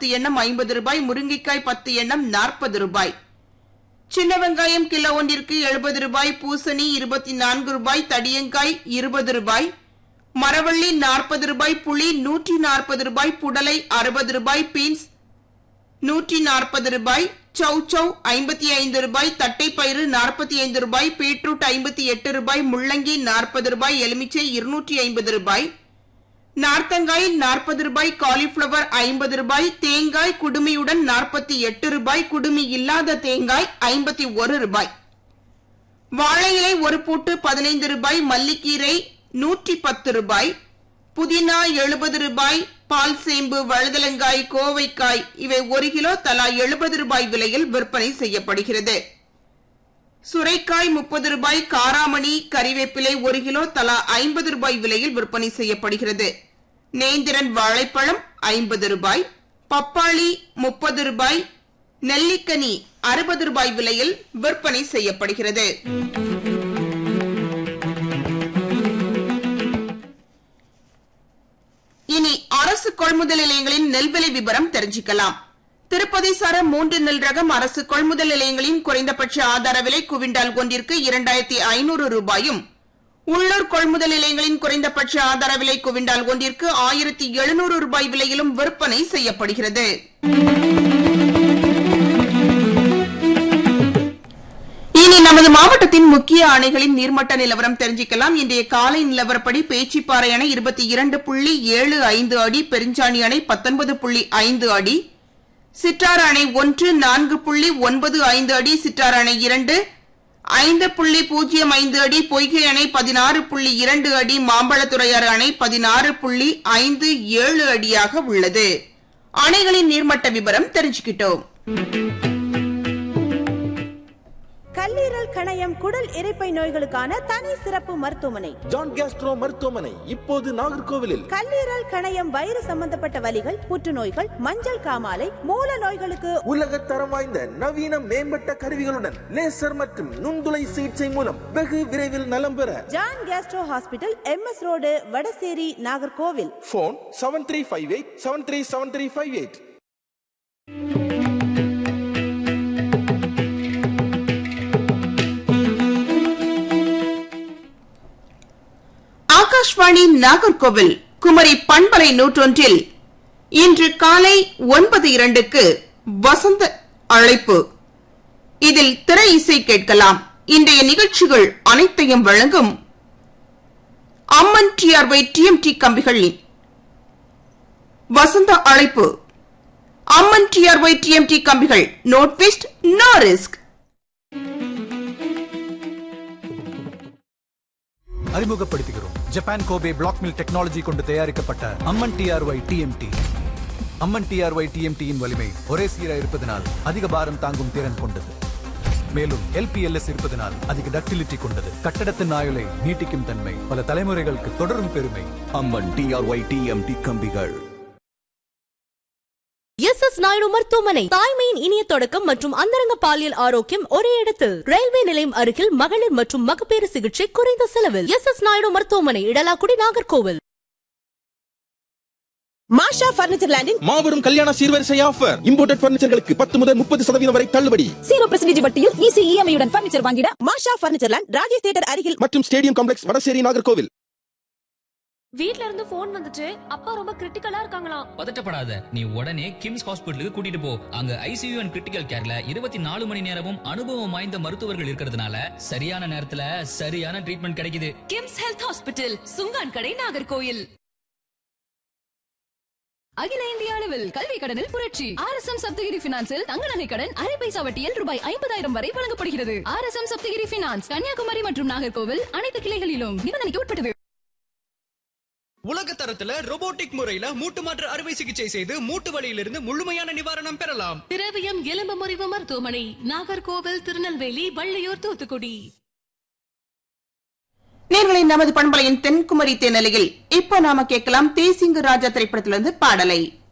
பத்து எண்ணம் ஐம்பது ரூபாய் முருங்கைக்காய் பத்து எண்ணம் நாற்பது ரூபாய் சின்ன வெங்காயம் கிலோ ஒன்றிற்கு எழுபது ரூபாய் பூசணி இருபத்தி நான்கு ரூபாய் தடியங்காய் இருபது ரூபாய் மரவள்ளி நாற்பது ரூபாய் புளி நூற்றி நாற்பது ரூபாய் புடலை அறுபது ரூபாய் பீன்ஸ் நூற்றி நாற்பது ரூபாய் சௌ சௌ ஐம்பத்தி ஐந்து ரூபாய் தட்டைப்பயிறு நாற்பத்தி ஐந்து ரூபாய் பீட்ரூட் ஐம்பத்தி எட்டு ரூபாய் முள்ளங்கி நாற்பது ரூபாய் எலுமிச்சை இருநூற்றி ஐம்பது ரூபாய் நார்த்தங்காய் நாற்பது ரூபாய் காலிஃபிளவர் ஐம்பது ரூபாய் தேங்காய் குடுமியுடன் நாற்பத்தி எட்டு ரூபாய் குடுமி இல்லாத தேங்காய் ஐம்பத்தி ஒரு ரூபாய் வாழை இலை ஒரு பூட்டு பதினைந்து ரூபாய் மல்லிக்கீரை நூற்றி பத்து ரூபாய் புதினா எழுபது ரூபாய் பால் சேம்பு வழுதலங்காய் கோவைக்காய் இவை ஒரு கிலோ தலா எழுபது ரூபாய் விலையில் விற்பனை செய்யப்படுகிறது சுரைக்காய் முப்பது ரூபாய் காராமணி கறிவேப்பிலை ஒரு கிலோ தலா ஐம்பது ரூபாய் விலையில் விற்பனை செய்யப்படுகிறது நேந்திரன் வாழைப்பழம் ஐம்பது ரூபாய் பப்பாளி முப்பது ரூபாய் நெல்லிக்கனி அறுபது ரூபாய் விலையில் விற்பனை செய்யப்படுகிறது இனி அரசு கொள்முதல் நிலையங்களின் நெல் விலை விவரம் தெரிஞ்சுக்கலாம் திருப்பதி சார மூன்று நெல் ரகம் அரசு கொள்முதல் நிலையங்களின் குறைந்தபட்ச ஆதார விலை குவிண்டால் ஒன்றிற்கு இரண்டாயிரத்தி ஐநூறு ரூபாயும் உள்ளூர் கொள்முதல் நிலையங்களின் குறைந்தபட்ச ஆதார விலை குவிண்டால் ஒன்றிற்கு ஆயிரத்தி எழுநூறு ரூபாய் விலையிலும் விற்பனை செய்யப்படுகிறது இனி நமது மாவட்டத்தின் முக்கிய அணைகளின் நீர்மட்ட நிலவரம் தெரிஞ்சுக்கலாம் இன்றைய காலை நிலவரப்படி பேச்சிப்பாறை அணை இருபத்தி இரண்டு புள்ளி ஏழு ஐந்து அடி பெருஞ்சாணி அணை பத்தொன்பது புள்ளி ஐந்து அடி சிற்றாறு அணை ஒன்று நான்கு புள்ளி ஒன்பது ஐந்து அடி சிற்றாறு அணை இரண்டு ஐந்து புள்ளி பூஜ்ஜியம் ஐந்து அடி பொய்கை அணை பதினாறு புள்ளி இரண்டு அடி மாம்பழத்துறையாறு அணை பதினாறு புள்ளி ஐந்து ஏழு அடியாக உள்ளது அணைகளின் நீர்மட்ட விவரம் தெரிஞ்சுக்கிட்டோம் கல்லீரல் கணையம் குடல் இரைப்பை நோய்களுக்கான தனி சிறப்பு மருத்துவமனை ஜான் கேஸ்ட்ரோ மருத்துவமனை இப்போது நாகர்கோவிலில் கல்லீரல் கணையம் வயிறு சம்பந்தப்பட்ட வலிகள் புற்றுநோய்கள் மஞ்சள் காமாலை மூல நோய்களுக்கு உலக தரம் வாய்ந்த நவீன மேம்பட்ட கருவிகளுடன் லேசர் மற்றும் நுண்துளை சிகிச்சை மூலம் வெகு விரைவில் நலம் பெற John gastro hospital M S road Vadasery Nagercoil phone seven three five eight seven three seven three five eight Akashvani Nagercoil Kumari பண்பலை நூற்றொன்றில் இன்று காலை ஒன்பது இரண்டுக்கு வசந்த அழைப்பு இதில் திரை இசை கேட்கலாம் இன்றைய நிகழ்ச்சிகள் அனைத்தையும் வழங்கும் அம்மன் டிஆர்ஒய் டிஎம்டி கம்பிகளின் வசந்த அழைப்பு அம்மன் டிஆர்ஒய் டிஎம்டி கம்பிகள் நோட் வெஸ்ட் நோ ரிஸ்க் அறிமுகப்படுத்துகிறோம் Japan Kobe block mill technology கொண்டு தயாரிக்கப்பட்ட Amman TRY TMT Amman TRY டிஎம்டியின் வலிமை ஒரே சீராக இருப்பதனால் அதிக பாரம் தாங்கும் திறன் கொண்டது மேலும் எல்பிஎல்எஸ் இருப்பதனால் அதிக டக்டிலிட்டி கொண்டது கட்டடத்தின் ஆயுளை நீட்டிக்கும் தன்மை பல தலைமுறைகளுக்கு தொடரும் பெருமை அம்மன் டிஆர்ஒய் டிஎம்டி கம்பிகள் எஸ் எஸ் நாயுடு மருத்துவமனை தாய்மையின் இனிய தொடக்கம் மற்றும் அந்தரங்க பாலியல் ஆரோக்கியம் ஒரே இடத்தில் ரயில்வே நிலையம் அருகில் மகளிர் மற்றும் மகப்பேறு சிகிச்சை குறைந்த செலவில் எஸ் எஸ் நாயுடு மருத்துவமனை இடலாக்குடி நாகர்கோவில் மாஷா பர்னிச்சர் லேண்டின் மாபெரும் கல்யாண சீர்வரிசை ஆஃபர் இம்போர்டட் பர்னிச்சர்களுக்கு பத்து முதல் முப்பது சதவீதம் வரை தள்ளுபடி ஜீரோ பெர்சன்டேஜ் வட்டியில் ஈஸி இஎம்ஐயுடன் பர்னிச்சர் வாங்கிட Masha furniture land Rajesh theatre அருகில் மற்றும் ஸ்டேடியம் காம்ப்ளெக்ஸ் வடசேரி நாகர்கோவில் வீட்ல இருந்து போன் வந்துச்சு அப்பா ரொம்ப கிரிட்டிக்கலா இருக்காங்களாம் பதட்டப்படாத நீ உடனே கிம்ஸ் ஹாஸ்பிட்டலுக்கு கூட்டிட்டு போ அங்க ஐசியூ அண்ட் கிரிட்டிக்கல் கேர்ல இருபத்தி நாலு மணி நேரமும் அனுபவம் வாய்ந்த மருத்துவர்கள் இருக்கிறதுனால சரியான நேரத்துல சரியான ட்ரீட்மெண்ட் கிடைக்குது கிம்ஸ் ஹெல்த் ஹாஸ்பிட்டல் சுங்கான் கடை நாகர்கோயில் அகில இந்திய அளவில் கல்வி கடனில் புரட்சி ஆர் எஸ் எம் சப்தகிரி பினான்சில் தங்க நகை கடன் அரை பைசா வட்டியில் ரூபாய் ஐம்பதாயிரம் வரை வழங்கப்படுகிறது R S M Sapthagiri finance Kanyakumari மற்றும் நாகர்கோவில் அனைத்து கிளைகளிலும் நிபந்தனைக்கு உட்பட்டது உலக தரத்துல robotic முறையில மூட்டு மாற்று அறுவை சிகிச்சை செய்து மூட்டு வலியிலிருந்து முழுமையான நிவாரணம் பெறலாம் திரவியம் எலும்பு முறிவு மருத்துவமனை நாகர்கோவில் திருநெல்வேலி வள்ளியூர் தூத்துக்குடி நேர்களை நமது பண்பலையின் தென்குமரி தேனலையில் இப்ப நாம கேட்கலாம் தேசிங்கு ராஜா திரைப்படத்திலிருந்து பாடலை